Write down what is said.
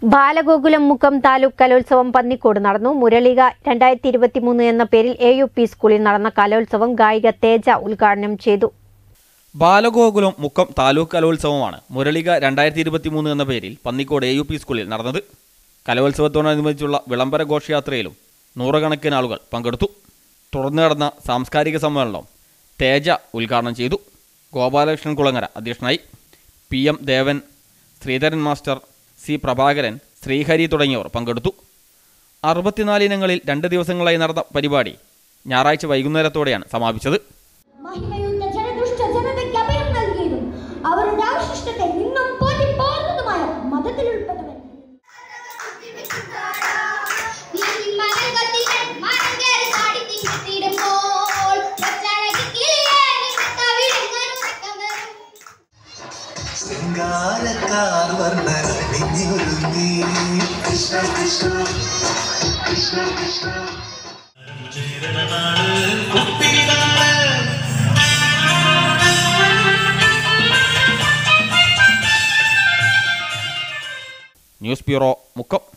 ബാലഗോകുലം മുക്കം താലൂക്ക് കലോത്സവം പന്നിക്കോട് നടന്നു മുരളിക രണ്ടായിരത്തി ഇരുപത്തിമൂന്ന് എന്ന പേരിൽ എ യു പി സ്കൂളിൽ നടന്ന കലോത്സവം ഗായിക തേജ ഉദ്ഘാടനം ചെയ്തു ബാലഗോകുലം മുക്കം താലൂക്ക് കലോത്സവമാണ് മുരളിക രണ്ടായിരത്തി ഇരുപത്തി മൂന്ന് എന്ന പേരിൽ പന്നിക്കോട് എ യു പി സ്കൂളിൽ നടന്നത് കലോത്സവത്തോടനുബന്ധിച്ചുള്ള വിളംബര ഘോഷയാത്രയിലും നൂറുകണക്കിന് ആളുകൾ പങ്കെടുത്തു തുടർന്ന് നടന്ന സാംസ്കാരിക സമ്മേളനം തേജ ഉദ്ഘാടനം ചെയ്തു ഗോപാലകൃഷ്ണൻ കുളങ്ങര അധ്യക്ഷനായി P M Devan Sreedharan master C Prabhakaran Sreehari തുടങ്ങിയവർ പങ്കെടുത്തു അറുപത്തിനാല് ഇനങ്ങളിൽ രണ്ട് ദിവസങ്ങളായി നടന്ന പരിപാടി ഞായറാഴ്ച വൈകുന്നേരത്തോടെയാണ് സമാപിച്ചത് മഹിമയുന്ന ജനദുഷ്ട ജനതയ്ക്ക് അഭയം നൽകിയതും അവരുടെ അവശിഷ്ടത്തെ നിന്നും പോറ്റി പോർന്നതുമായ മതത്തിൽ ഉൾപ്പെട്ടവൻ ശൃംഗാരക്കാർ വർണ്ണൊരുങ്ങി കൃഷ്ണ കൃഷ്ണ കൃഷ്ണ കൃഷ്ണ ന്യൂസ് ബ്യൂറോ മുക്കം